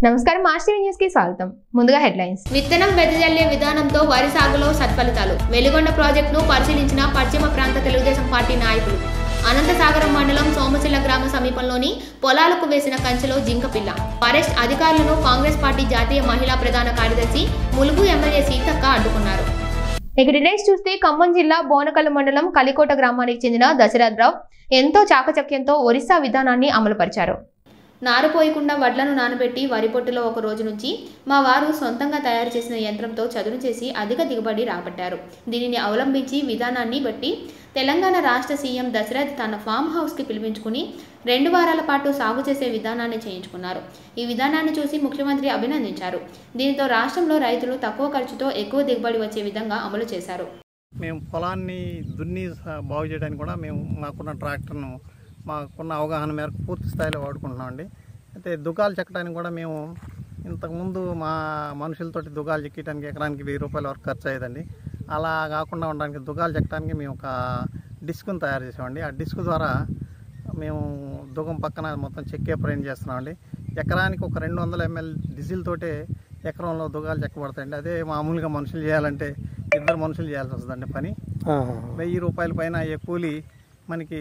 నమస్కారం master news కి స్వాగతం ముందుగా హెడ్లైన్స్ విత్తనం వెదజల్లే విధానంతో వరి సాగులో సత్ఫలితాలు వెలుగొండ ప్రాజెక్టును పరిశీలించిన పశ్చిమ ప్రాంత తెలుగుదేశం పార్టీ నాయకులు అనంతసాగరం మండలం సోమశిల గ్రామ సమీపంలోని పొలాలకు వేసిన కంచెలో జింకపిల్ల ఫారెస్ట్ అధికారులను కాంగ్రెస్ పార్టీ జాతీయ మహిళా ప్రధాన కార్యదర్శి ములుగు ఎమ్మెల్యే సీతక్క అడ్డుకున్నారు ఇక డీటెయిల్స్ చూస్తే ఖమ్మం జిల్లా బోనకల్ మండలం కలికోట గ్రామానికి చెందిన దశరథరావు ఎంతో చాకచక్యంతో ఒరిస్సా విధానాన్ని అమలుపరిచారు నారు పోయకుండా వడ్లను నానబెట్టి వరి పొట్టులో ఒక రోజు నుంచి మా వారు సొంతంగా తయారు చేసిన యంత్రంతో చదును చేసి అధిక దిగుబడి రాబట్టారు దీనిని అవలంబించి విధానాన్ని బట్టి తెలంగాణ రాష్ట్ర సీఎం దశరథ్ తన ఫామ్ హౌస్కి పిలిపించుకుని రెండు వారాల పాటు సాగు చేసే విధానాన్ని చేయించుకున్నారు ఈ విధానాన్ని చూసి ముఖ్యమంత్రి అభినందించారు దీనితో రాష్ట్రంలో రైతులు తక్కువ ఖర్చుతో ఎక్కువ దిగుబడి వచ్చే విధంగా అమలు చేశారు మేము పొలాన్ని దున్ని స- బాగు చేయడానికి కూడా మేము మాకున్న ట్రాక్టర్ను మాకున్న అవగాహన మేరకు పూర్తి స్థాయిలో వాడుకుంటున్నామండి అయితే దుకాలు చెక్కడానికి కూడా మేము ఇంతకుముందు మా మనుషులతోటి దుకాలు చెక్కడానికి ఎకరానికి వెయ్యి రూపాయల వరకు ఖర్చు అయ్యేదండి అలా కాకుండా ఉండడానికి దుకాలు చెక్కడానికి మేము ఒక డిస్క్ను తయారు చేసామండి ఆ డిస్క్ ద్వారా మేము దుగం పక్కన మొత్తం చెక్కే ప్రయాణం చేస్తున్నామండి ఎకరానికి ఒక రెండు వందల ఎంఎల్ డీజిల్ తోటే ఎకరంలో దుగాలు చెక్కబడతాయండి అదే మామూలుగా మనుషులు చేయాలంటే ఇద్దరు మనుషులు చేయాల్సి వస్తుందండి పని వెయ్యి రూపాయల పైన అయ్యే కూలి మనకి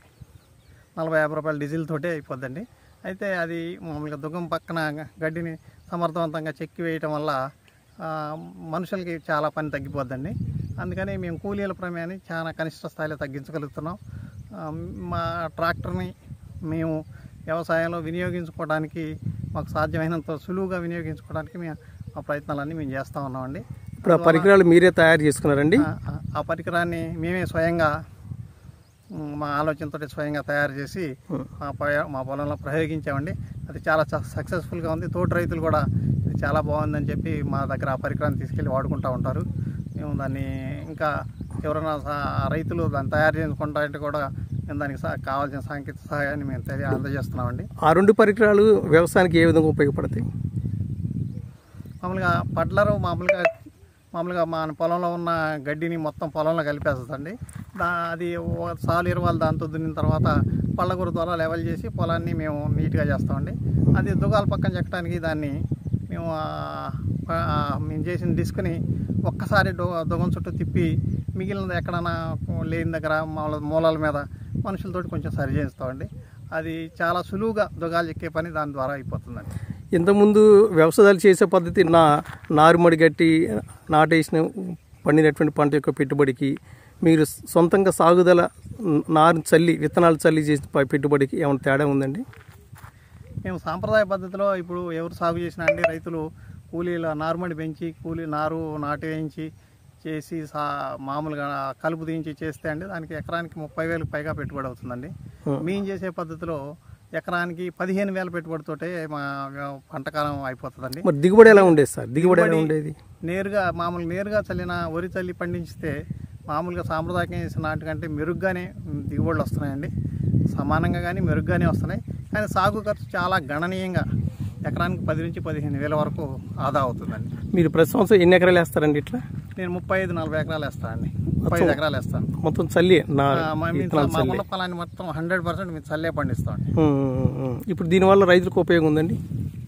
నలభై యాభై రూపాయల డీజిల్ తోటే అయిపోద్దండి అయితే అది మామూలుగా దుగ్గం పక్కన గడ్డిని సమర్థవంతంగా చెక్కి వేయటం వల్ల ఆ, మనుషులకి చాలా పని తగ్గిపోద్దండి అందుకని మేము కూలీల ప్రమేయాన్ని చాలా కనిష్ట స్థాయిలో తగ్గించగలుగుతున్నాం ఆ, మా ట్రాక్టర్ని మేము వ్యవసాయంలో వినియోగించుకోవడానికి మాకు సాధ్యమైనంత సులువుగా వినియోగించుకోవడానికి మేము ఆ ప్రయత్నాలన్నీ మేము చేస్తూ ఉన్నామండి ఇప్పుడు ఆ పరికరాలు మీరే తయారు చేసుకున్నారండి ఆ- ఆ- ఆ పరికరాన్ని మేమే స్వయంగా ఉమ్, మా ఆలోచనతో స్వయంగా తయారు చేసి మా పొయ- మా పొలంలో ప్రయోగించామండి అది చాలా సక్సెస్ఫుల్గా ఉంది తోటి రైతులు కూడా ఇది చాలా బాగుందని చెప్పి మా దగ్గర ఆ పరికరాన్ని తీసుకెళ్ళి వాడుకుంటూ ఉంటారు మేము దాన్ని ఇంకా ఎవరైనా సా- ఆ రైతులు దాన్ని తయారు చేసుకుంటారంటే కూడా మేము దానికి సా- కావాల్సిన సాంకేతిక సహాయాన్ని మేము తెలియ అందజేస్తున్నామండి ఆ రెండు పరికరాలు వ్యవసాయానికి ఏ విధంగా ఉపయోగపడతాయి మామూలుగా పడ్లరు మామూలుగా మామూలుగా మన పొలంలో ఉన్న గడ్డిని మొత్తం పొలంలో కలిపేస్తుందండి దా అది ఒక సాలు ఇరవాలి దాంతో దున్నిన తర్వాత పళ్ళగుర ద్వారా లెవెల్ చేసి పొలాన్ని మేము నీట్గా చేస్తామండి అది దుగాల పక్కన చెక్కడానికి దాన్ని మేము ఆ- ఆ మేము చేసిన డిస్క్ని ఒక్కసారి డు దుగం చుట్టూ తిప్పి మిగిలినది ఎక్కడన్నా లేని దగ్గర మామూలు మూలాల మీద మనుషులతోటి కొంచెం సరి చేస్తామండి అది చాలా సులువుగా దుగాలు ఎక్కే పని దాని ద్వారా అయిపోతుందండి ఇంతకుముందు వ్యవసాయాలు చేసే పద్ధతి నా నారుమడి గట్టి నాటేసిన పండినటువంటి పంట యొక్క పెట్టుబడికి మీరు సొంతంగా సాగుదల నారు చల్లి విత్తనాలు చల్లి చేసిన ప- పెట్టుబడికి ఏమైనా తేడా ఉందండి మేము సాంప్రదాయ పద్ధతిలో ఇప్పుడు ఎవరు సాగు చేసినా అండి రైతులు కూలీల నారుమడి పెంచి కూలీ నారు నాటు వేయించి చేసి సా మామూలుగా కలుపు తీయించి చేస్తే అండి దానికి ఎకరానికి ముప్పై వేలకు పైగా పెట్టుబడి అవుతుందండి మేము చేసే పద్ధతిలో ఎకరానికి పదిహేను వేల పెట్టుబడితోటే మా వ్య- పంటకాలం అయిపోతుందండి మరి దిగుబడి ఎలా ఉండేది సార్ దిగుబడి ఎలా దిగుబడి ఉండేది నేరుగా మామూలు నేరుగా చల్లిన వరి చల్లి పండించితే మామూలుగా సాంప్రదాయకంగా చేసిన నాటికంటే మెరుగ్గానే దిగుబడులు వస్తున్నాయండి సమానంగా కానీ మెరుగ్గానే వస్తున్నాయి కానీ సాగు ఖర్చు చాలా గణనీయంగా ఎకరానికి పది నుంచి పదిహేను వేల వరకు ఆదా అవుతుందండి మీరు ప్రతి సంవత్సరం ఎన్ని ఎకరాలు వేస్తారండి ఇట్లా నేను ముప్పై ఐదు నలభై ఎకరాలు వేస్తానండి ముప్పై ఐదు ఎకరాలు వేస్తాను మొత్తం చల్లి నా ఆ, మా మీ- విత్తనాలు మా చల్లి ఉన్న పొలాన్ని మొత్తం హండ్రెడ్ పర్సెంట్ మేము చల్లే పండిస్తామండి ఉమ్, ఉమ్, ఉమ్. ఇప్పుడు దీనివల్ల రైతులకు ఉపయోగం ఉందండి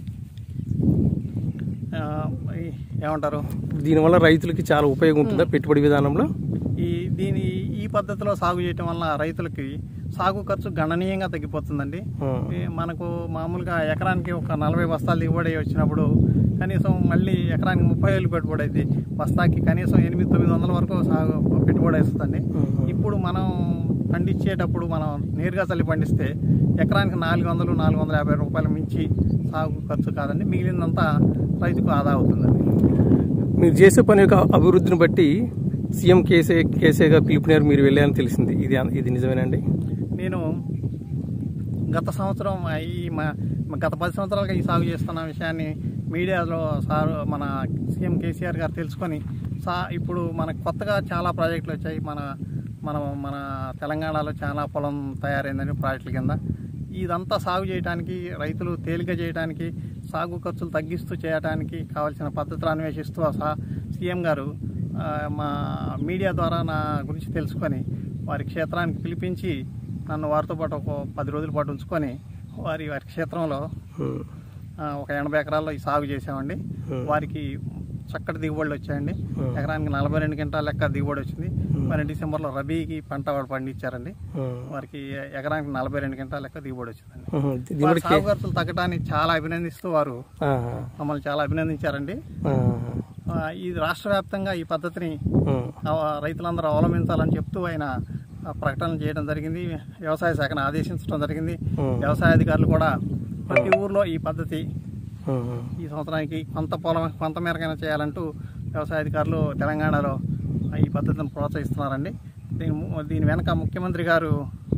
ఆ, ఈ- ఏమంటారు దీనివల్ల రైతులకి చాలా ఉపయోగం ఉంటుందా పెట్టుబడి విధానంలో ఈ దీని ఈ పద్ధతిలో సాగు చేయటం వల్ల రైతులకి సాగు ఖర్చు గణనీయంగా తగ్గిపోతుందండి ఉమ్. ఈ మనకు మామూలుగా ఎకరానికి ఒక నలభై బస్తాలు దిగుబడి వచ్చినప్పుడు కనీసం మళ్ళీ ఎకరానికి ముప్పై వేలు పెట్టుబడి అయితే బస్తాకి కనీసం ఎనిమిది తొమ్మిది వందల వరకు సాగు పెట్టుబడి వస్తుందండి ఇప్పుడు మనం పండించేటప్పుడు మనం నేరుగా చల్లి పండిస్తే ఎకరానికి నాలుగు వందలు నాలుగు వందల యాభై రూపాయలు మించి సాగు ఖర్చు కాదండి మిగిలినంతా రైతుకు ఆదా అవుతుందండి మీరు చేసే పని యొక్క అభివృద్ధిని బట్టి సీఎం కేసే కేసేగా పిలుపునేరు మీరు వెళ్ళారని తెలిసింది ఇది ఇది నిజమేనండి నేను గత సంవత్సరం ఈ మా మా గత పది సంవత్సరాలుగా ఈ సాగు చేస్తున్న విషయాన్ని మీడియాలో సార్ మన సీఎం కేసీఆర్ గారు తెలుసుకొని సా ఇప్పుడు మనకు కొత్తగా చాలా ప్రాజెక్టులు వచ్చాయి మన మన మన తెలంగాణలో చాలా పొలం తయారైందని ప్రాజెక్టుల కింద ఇదంతా సాగు చేయడానికి రైతులు తేలిక చేయడానికి సాగు ఖర్చులు తగ్గిస్తూ చేయడానికి కావాల్సిన పద్ధతులు అన్వేషిస్తూ ఆ సా సీఎం గారు ఆ, మా మీడియా ద్వారా నా గురించి తెలుసుకొని వారి క్షేత్రానికి పిలిపించి నన్ను వారితో పాటు ఒక పది రోజుల పాటు ఉంచుకొని వారి వారి క్షేత్రంలో ఉమ్. ఆ, ఒక ఎనభై ఎకరాల్లో ఈ సాగు చేసామండి వారికి చక్కటి దిగుబడులు వచ్చాయండి ఎకరానికి నలభై రెండు క్వింటాల లెక్క దిగుబడి వచ్చింది మరి డిసెంబర్లో రబీకి పంట వాడు పండించారండి వారికి ఎకరానికి నలభై రెండు క్వింటాల లెక్క దిగుబడి వచ్చిందండి వారి దిగుబడికి సాగు ఖర్చులు తగ్గడానికి చాలా అభినందిస్తూ వారు ఆహా. మమ్మల్ని చాలా అభినందించారండి ఆహా. ఆ, ఈ రాష్ట్ర వ్యాప్తంగా ఈ పద్ధతిని ఉమ్. ఆ, రైతులందరూ అవలంబించాలని చెప్తూ ఆయన ఆ, ప్రకటనలు చేయడం జరిగింది వ్యవసాయ శాఖను ఆదేశించడం జరిగింది ఉమ్. వ్యవసాయ అధికారులు కూడా ప్రతి ఊర్లో ఈ పద్ధతి ఉమ్. ఈ సంవత్సరానికి కొంత పొలం కొంత మేరకైనా చేయాలంటూ వ్యవసాయ అధికారులు తెలంగాణలో ఈ పద్ధతిని ప్రోత్సహిస్తున్నారండి దీని ము- దీని వెనక ముఖ్యమంత్రి గారు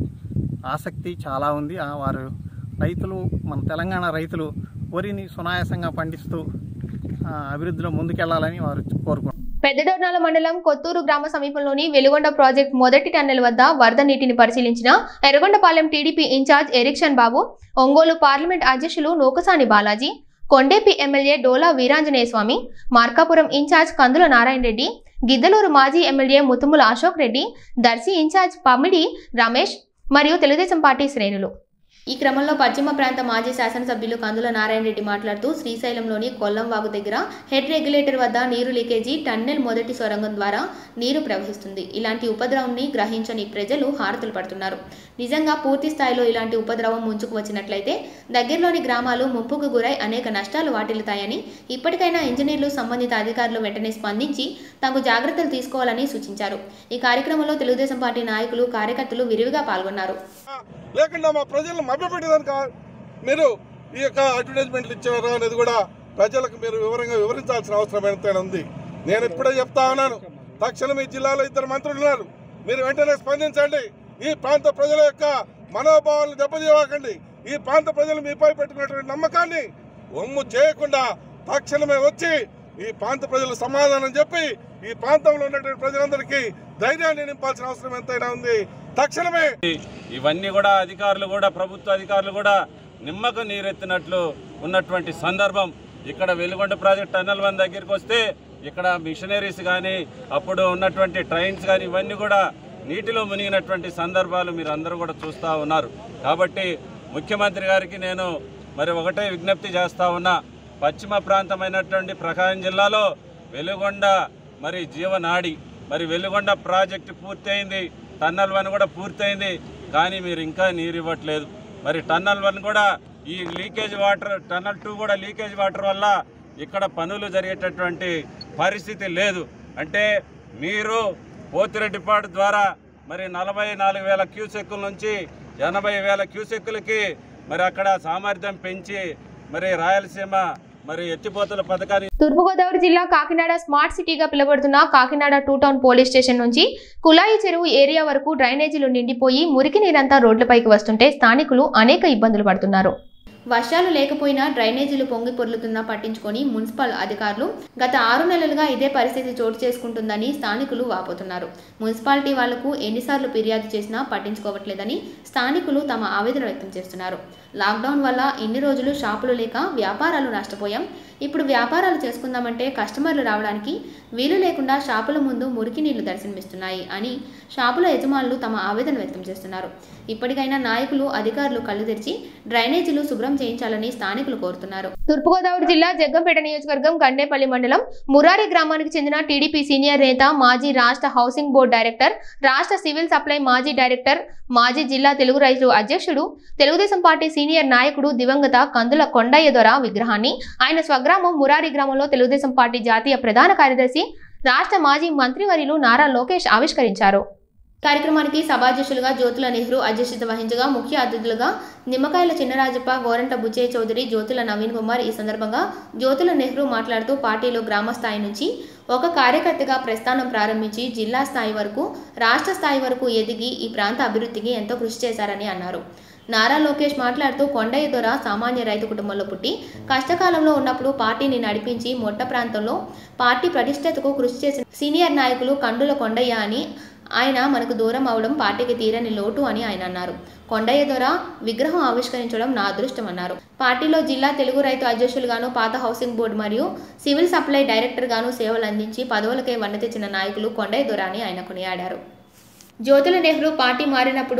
ఆసక్తి చాలా ఉంది ఆ వారు రైతులు మన తెలంగాణ రైతులు వరిని సునాయాసంగా పండిస్తూ ఆ, అభివృద్ధిలో ముందుకెళ్లాలని వారు కోరుకుంటున్నారు పెద్దడోర్నాల మండలం కొత్తూరు గ్రామ సమీపంలోని వెలుగొండ ప్రాజెక్ట్ మొదటి టన్నెల్ వద్ద వరద నీటిని పరిశీలించిన Yerragondapalem TDP incharge Erikshan Babu Ongole parliament అధ్యక్షులు నూకసాని బాలాజీ కొండేపి ఎమ్మెల్యే డోలా వీరాంజనేయ స్వామి మార్కాపురం ఇన్ఛార్జ్ కందుల నారాయణ రెడ్డి గిద్దలూరు మాజీ ఎమ్మెల్యే ముతుముల అశోక్ రెడ్డి దర్శి ఇన్ఛార్జ్ పమ్మిడి రమేష్ మరియు తెలుగుదేశం పార్టీ శ్రేణులు ఈ క్రమంలో పశ్చిమ ప్రాంత మాజీ శాసనసభ్యులు కందుల నారాయణ రెడ్డి మాట్లాడుతూ శ్రీశైలంలోని కొల్లం వాగు దగ్గర హెడ్ రెగ్యులేటర్ వద్ద నీరు లీకేజీ టన్నెల్ మొదటి సొరంగం ద్వారా నీరు ప్రవహిస్తుంది ఇలాంటి ఉపద్రవాన్ని గ్రహించని ప్రజలు హారతులు పడుతున్నారు నిజంగా పూర్తి స్థాయిలో ఇలాంటి ఉపద్రవం ముంచుకు వచ్చినట్లయితే దగ్గరలోని గ్రామాలు ముప్పుకు గురై అనేక నష్టాలు వాటిల్లుతాయని ఇప్పటికైనా ఇంజనీర్లు సంబంధిత అధికారులు వెంటనే స్పందించి తగు జాగ్రత్తలు తీసుకోవాలని సూచించారు ఈ కార్యక్రమంలో తెలుగుదేశం పార్టీ నాయకులు కార్యకర్తలు విరివిగా పాల్గొన్నారు లేకుండా మా ప్రజలను మభ్యపెట్టేదానికి మీరు ఈ యొక్క అడ్వర్టైజ్మెంట్లు ఇచ్చారా అనేది కూడా ప్రజలకు మీరు వివరంగా వివరించాల్సిన అవసరం ఎంతైనా ఉంది నేను ఇప్పుడే చెప్తా ఉన్నాను తక్షణం ఈ జిల్లాలో ఇద్దరు మంత్రులు ఉన్నారు మీరు వెంటనే స్పందించండి ఈ ప్రాంత ప్రజల యొక్క మనోభావాలను దెబ్బతీయకండి ఈ ప్రాంత ప్రజలు మీపై పెట్టినటువంటి నమ్మకాన్ని ఒమ్ము చేయకుండా తక్షణమే వచ్చి ఈ ప్రాంత ప్రజలు సమాధానం చెప్పి ఈ ప్రాంతంలో ఉన్నటువంటి ప్రజలందరికీ ధైర్యాన్ని నింపాల్సిన అవసరం ఎంతైనా ఉంది తక్షణమే ఇవన్నీ కూడా అధికారులు కూడా ప్రభుత్వ అధికారులు కూడా నిమ్మకు నీరెత్తినట్లు ఉన్నటువంటి సందర్భం ఇక్కడ వెలుగొండ ప్రాజెక్ట్ టన్నల్ వన్ దగ్గరికి వస్తే ఇక్కడ మిషనరీస్ కానీ అప్పుడు ఉన్నటువంటి ట్రైన్స్ కానీ ఇవన్నీ కూడా నీటిలో మునిగినటువంటి సందర్భాలు మీరు అందరూ కూడా చూస్తూ ఉన్నారు కాబట్టి ముఖ్యమంత్రి గారికి నేను మరి ఒకటే విజ్ఞప్తి చేస్తా ఉన్నా పశ్చిమ ప్రాంతమైనటువంటి ప్రకాశం జిల్లాలో వెలుగొండ మరి జీవనాడి మరి వెలుగొండ ప్రాజెక్టు పూర్తయింది టన్నల్ వన్ కూడా పూర్తయింది కానీ మీరు ఇంకా నీరు ఇవ్వట్లేదు మరి టన్నల్ వన్ కూడా ఈ లీకేజ్ వాటర్ టన్నల్ టూ కూడా లీకేజ్ వాటర్ వల్ల ఇక్కడ పనులు జరిగేటటువంటి పరిస్థితి లేదు అంటే మీరు పోతిరెడ్డిపాడు ద్వారా మరి నలభై నాలుగు వేల క్యూసెక్కుల నుంచి ఎనభై వేల క్యూసెక్కులకి మరి అక్కడ సామర్థ్యం పెంచి మరి రాయలసీమ మరి ఎత్తిపోతల పథకాన్ని తూర్పుగోదావరి జిల్లా కాకినాడ స్మార్ట్ సిటీగా పిలువబడుతున్న Kakinada two town police station నుంచి కులాయి చెరువు ఏరియా వరకు డ్రైనేజీలు నిండిపోయి మురికి నీరంతా రోడ్లపైకి వస్తుంటే స్థానికులు అనేక ఇబ్బందులు పడుతున్నారు వర్షాలు లేకపోయినా డ్రైనేజీలు పొంగి పొర్లుతున్నా పట్టించుకొని మున్సిపల్ అధికారులు గత ఆరు నెలలుగా ఇదే పరిస్థితి చోటు చేసుకుంటుందని స్థానికులు వాపోతున్నారు మున్సిపాలిటీ వాళ్లకు ఎన్నిసార్లు ఫిర్యాదు చేసినా పట్టించుకోవట్లేదని స్థానికులు తమ ఆవేదన వ్యక్తం చేస్తున్నారు లాక్డౌన్ వల్ల ఇన్ని రోజులు షాపులు లేక వ్యాపారాలు నష్టపోయాం ఇప్పుడు వ్యాపారాలు చేసుకుందామంటే కస్టమర్లు రావడానికి వీలు లేకుండా షాపుల ముందు మురికి నీళ్లు దర్శనమిస్తున్నాయి అని షాపుల యజమానులు తమ ఆవేదన వ్యక్తం చేస్తున్నారు ఇప్పటికైనా నాయకులు అధికారులు కళ్ళు తెరిచి డ్రైనేజీలు శుభ్రం చేయించాలని స్థానికులు కోరుతున్నారు తూర్పుగోదావరి జిల్లా జగ్గంపేట నియోజకవర్గం గండేపల్లి మండలం మురారి గ్రామానికి చెందిన టీడీపీ సీనియర్ నేత మాజీ రాష్ట్ర హౌసింగ్ బోర్డు డైరెక్టర్ రాష్ట్ర సివిల్ సప్లై మాజీ డైరెక్టర్ మాజీ జిల్లా తెలుగు రైతులు అధ్యక్షుడు తెలుగుదేశం పార్టీ సీనియర్ నాయకుడు దివంగత కందుల కొండయ్య దొర విగ్రహాన్ని ఆయన స్వగ్రామం మురారి గ్రామంలో తెలుగుదేశం పార్టీ జాతీయ ప్రధాన కార్యదర్శి రాష్ట్ర మాజీ మంత్రివర్యులు నారా లోకేష్ ఆవిష్కరించారు కార్యక్రమానికి సభాధ్యక్షులుగా జ్యోతుల నెహ్రూ అధ్యక్షత వహించగా ముఖ్య అతిథులుగా నిమ్మకాయల చిన్నరాజప్ప గోరంట బుచ్చయ్య చౌదరి జ్యోతుల నవీన్ కుమార్ ఈ సందర్భంగా జ్యోతుల నెహ్రూ మాట్లాడుతూ పార్టీలో గ్రామ స్థాయి నుంచి ఒక కార్యకర్తగా ప్రస్థానం ప్రారంభించి జిల్లా స్థాయి వరకు రాష్ట్ర స్థాయి వరకు ఎదిగి ఈ ప్రాంత అభివృద్ధికి ఎంతో కృషి చేశారని అన్నారు నారా లోకేష్ మాట్లాడుతూ కొండయ్య దొర సామాన్య రైతు కుటుంబంలో పుట్టి కష్టకాలంలో ఉన్నప్పుడు పార్టీని నడిపించి మొట్ట ప్రాంతంలో పార్టీ ప్రతిష్టతకు కృషి చేసిన సీనియర్ నాయకులు కండుల కొండయ్య అని ఆయన మనకు దూరం అవడం పార్టీకి తీరని లోటు అని ఆయన అన్నారు కొండయ్య దొర విగ్రహం ఆవిష్కరించడం నా అదృష్టం అన్నారు పార్టీలో జిల్లా తెలుగు రైతు అధ్యక్షులుగాను పాత హౌసింగ్ బోర్డు మరియు సివిల్ సప్లై డైరెక్టర్గాను సేవలు అందించి పదవులకే వన్న తెచ్చిన నాయకులు కొండయ్య దొర అని ఆయన కొనియాడారు జ్యోతుల నెహ్రూ పార్టీ మారినప్పుడు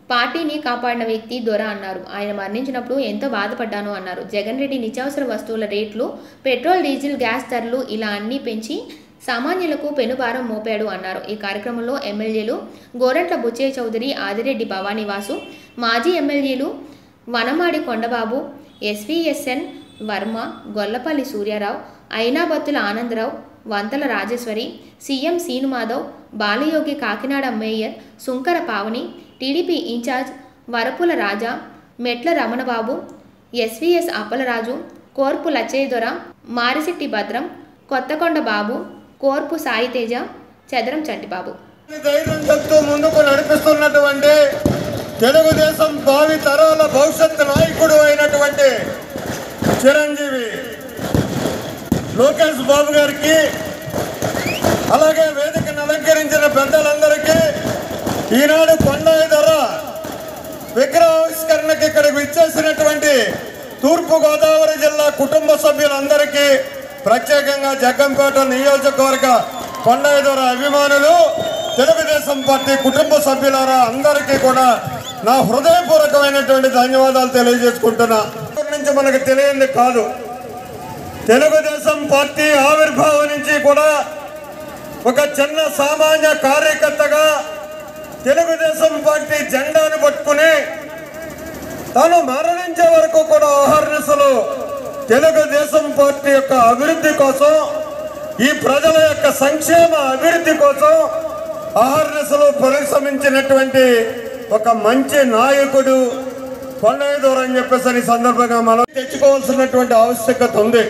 పార్టీని కాపాడిన వ్యక్తి దొర అన్నారు ఆయన మరణించినప్పుడు ఎంతో బాధపడ్డాను అన్నారు జగన్ రెడ్డి నిత్యావసర వస్తువుల రేట్లు పెట్రోల్ డీజిల్ గ్యాస్ ధరలు ఇలా అన్నీ పెంచి సామాన్యులకు పెనుభారం మోపాడు అన్నారు ఈ కార్యక్రమంలో ఎమ్మెల్యేలు గోరంట్ల బుచ్చయ్య చౌదరి ఆదిరెడ్డి భవానీవాసు మాజీ ఎమ్మెల్యేలు Vanamadi Kondababu SVSN Varma Gollapalli Suryarao Ainabattula Anandarao Vantala Rajeshwari CM Seenumadhav Balayogi Kakinada mayor Sunkara Pavani TDP incharge Varapula Raja Metla Ramanababu SVS Appalaraju Korpu Lachchayyadora Marisetti Bhadram Kothakonda బాబు కోర్పు సాయితేజ చదరం చంటిబాబు ధైర్యం చెప్తూ ముందుకు నడిపిస్తున్నటువంటి తెలుగుదేశం భావి తరాల భవిష్యత్ నాయకుడు అయినటువంటి చిరంజీవి లోకేష్ బాబు గారికి అలాగే వేదికను అలంకరించిన పెద్దలందరికీ ఈనాడు కొండాయి ధర విగ్రహావిష్కరణకి ఇక్కడికి విచ్చేసినటువంటి తూర్పు గోదావరి జిల్లా కుటుంబ సభ్యులందరికీ ప్రత్యేకంగా జగ్గంపేట నియోజకవర్గ కొండాయిదొర అభిమానులు తెలుగుదేశం పార్టీ కుటుంబ సభ్యులారా అందరికీ కూడా నా హృదయపూర్వకమైనటువంటి ధన్యవాదాలు తెలియజేసుకుంటున్నా ఇక్కడి నుంచి మనకు తెలియంది కాదు తెలుగుదేశం పార్టీ ఆవిర్భావం నుంచి కూడా ఒక చిన్న సామాన్య కార్యకర్తగా తెలుగుదేశం పార్టీ జెండాను పట్టుకుని తాను మరణించే వరకు కూడా ఆహర్నిశలు తెలుగుదేశం పార్టీ యొక్క అభివృద్ధి కోసం ఈ ప్రజల యొక్క సంక్షేమ అభివృద్ధి కోసం ఆహర్నిశలు పరిశ్రమించినటువంటి ఒక మంచి నాయకుడు కొండయ్యదూర్ అని చెప్పేసి ఈ సందర్భంగా మనం తెచ్చుకోవాల్సినటువంటి ఆవశ్యకత ఉంది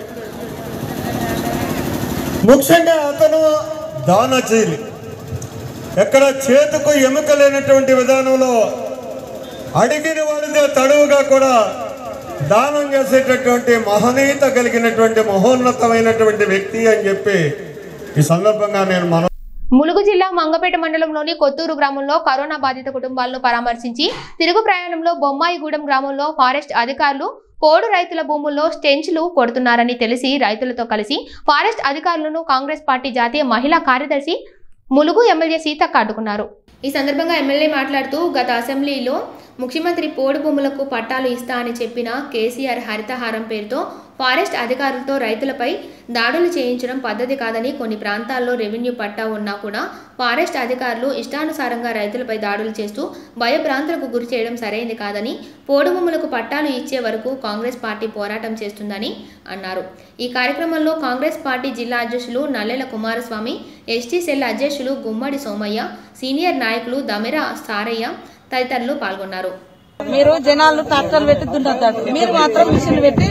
ముఖ్యంగా అతను దానశీలి ఎక్కడ చేతుకు ఎముక లేనటువంటి విధానంలో అడిగిన వాడిదే తడువుగా కూడా దానం చేసేటటువంటి మహనీయత కలిగినటువంటి మహోన్నతమైనటువంటి వ్యక్తి అని చెప్పి ఈ సందర్భంగా నేను మనం ములుగు జిల్లా మంగపేట మండలంలోని కొత్తూరు గ్రామంలో కరోనా బాధిత కుటుంబాలను పరామర్శించి తిరుగు ప్రయాణంలో బొమ్మాయిగూడెం గ్రామంలో ఫారెస్ట్ అధికారులు పోడు రైతుల భూముల్లో స్టెంచ్లు కొడుతున్నారని తెలిసి రైతులతో కలిసి ఫారెస్ట్ అధికారులను కాంగ్రెస్ పార్టీ జాతీయ మహిళా కార్యదర్శి ములుగు ఎమ్మెల్యే సీతక్క అడ్డుకున్నారు ఈ సందర్భంగా ఎమ్మెల్యే మాట్లాడుతూ గత అసెంబ్లీలో ముఖ్యమంత్రి పోడు భూములకు పట్టాలు ఇస్తా అని చెప్పిన కేసీఆర్ హరితహారం పేరుతో ఫారెస్ట్ అధికారులతో రైతులపై దాడులు చేయించడం పద్ధతి కాదని కొన్ని ప్రాంతాల్లో రెవెన్యూ పట్టా ఉన్నా కూడా ఫారెస్ట్ అధికారులు ఇష్టానుసారంగా రైతులపై దాడులు చేస్తూ భయభ్రాంతులకు గురి చేయడం సరైంది కాదని పోడు భూములకు పట్టాలు ఇచ్చే వరకు కాంగ్రెస్ పార్టీ పోరాటం చేస్తుందని అన్నారు ఈ కార్యక్రమంలో కాంగ్రెస్ పార్టీ జిల్లా అధ్యక్షులు నల్లెల కుమారస్వామి ఎస్టీ సెల్ అధ్యక్షులు గుమ్మడి సోమయ్య సీనియర్ నాయకులు దమెర సారయ్య తదితరులు పాల్గొన్నారు మీరు జనాలు ట్రాక్టర్ పెట్టి దున్నుతారు మీరు మాత్రం మిషన్ పెట్టి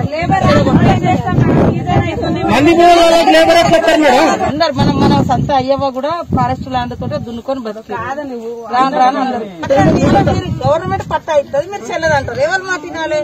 అందరు మనం మన సంత అయ్యవ కూడా ఫారెస్ట్ ల్యాండ్ తోటే దున్నుకొని బతుకు రాను రాను అందరు గవర్నమెంట్ పట్టా ఇస్తుంది మీరు చెల్లదంటారు ఎవరు మాట తినాలి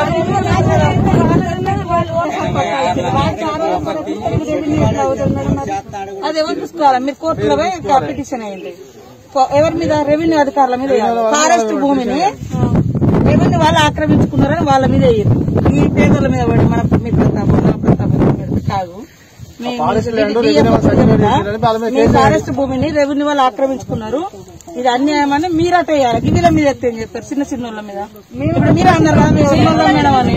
అది ఎవరు చూసుకోవాలి మీరు కోర్టులో పోయి పిటిషన్ అయ్యింది ఎవరి మీద రెవెన్యూ అధికారుల మీద వేయాలి. ఫారెస్ట్ భూమిని రెవెన్యూ వాళ్ళు ఆక్రమించుకున్నారని వాళ్ళ మీద వేయరు ఈ పేదల మీద పడి మన మీ ప్రతాపం నా ప్రతాపం మీద కాదు మీ- ఇది DFO చెప్తా. మీ ఫారెస్ట్ భూమిని రెవెన్యూ వాళ్ళు ఆక్రమించుకున్నారు ఇది అన్యాయం అని మీరట వేయాలి గిన్నెల మీద ఎత్తే ఏం చెప్తారు చిన్న చిన్న వాళ్ళ మీద ఇప్పుడు మీరే అన్నారు కదా, మీరు చిన్నోళ్ళ మేడం అని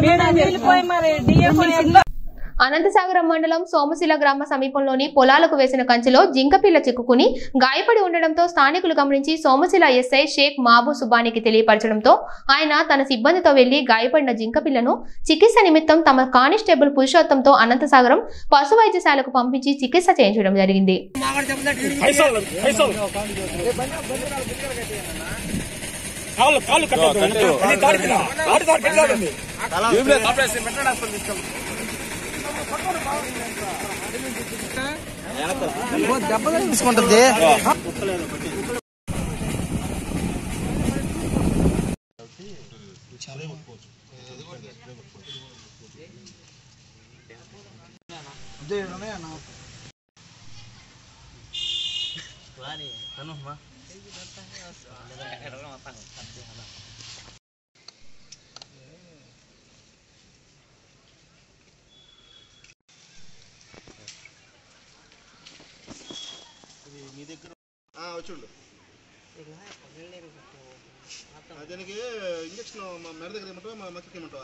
మీరు చిన్న అనంతసాగరం మండలం సోమశిల గ్రామ సమీపంలోని పొలాలకు వేసిన కంచెలో జింకపిల్ల చిక్కుకుని గాయపడి ఉండడంతో స్థానికులు గమనించి సోమశిల ఎస్ఐ షేక్ మాబు సుబానికి తెలియపరచడంతో ఆయన తన సిబ్బందితో వెళ్లి గాయపడిన జింకపిల్లను చికిత్స నిమిత్తం తమ కానిస్టేబుల్ పురుషోత్తంతో అనంతసాగరం పశు వైద్యశాలకు పంపించి చికిత్స చేయించడం జరిగింది దానికి ఇంజక్షన్ మా మెడ దగ్గర ఏమంటావా మా మక్కకి ఏమంటావా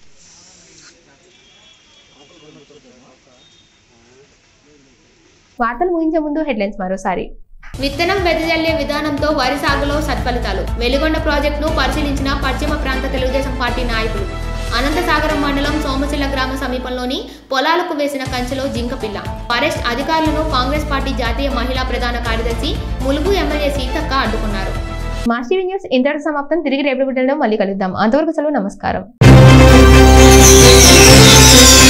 వార్తలు ముగించే ముందు హెడ్లైన్స్ మరోసారి విత్తనం వెదజల్లే విధానంతో వరి సాగులో సత్ఫలితాలు వెలిగొండ ప్రాజెక్టును పరిశీలించిన పశ్చిమ ప్రాంత తెలుగుదేశం పార్టీ నాయకులు అనంతసాగరం మండలం సోమశిల గ్రామ సమీపంలోని పొలాలకు వేసిన కంచెలో జింకపిల్ల ఫారెస్ట్ అధికారులను కాంగ్రెస్ పార్టీ జాతీయ మహిళా ప్రధాన కార్యదర్శి ములుగు ఎమ్మెల్యే సీతక్క అడ్డుకున్నారు మాస్ టీవీ న్యూస్ ఇంతటి సమాప్తం తిరిగి రేపు బిడ్డలో మళ్ళీ కలుద్దాం అంతవరకు సెలవు నమస్కారం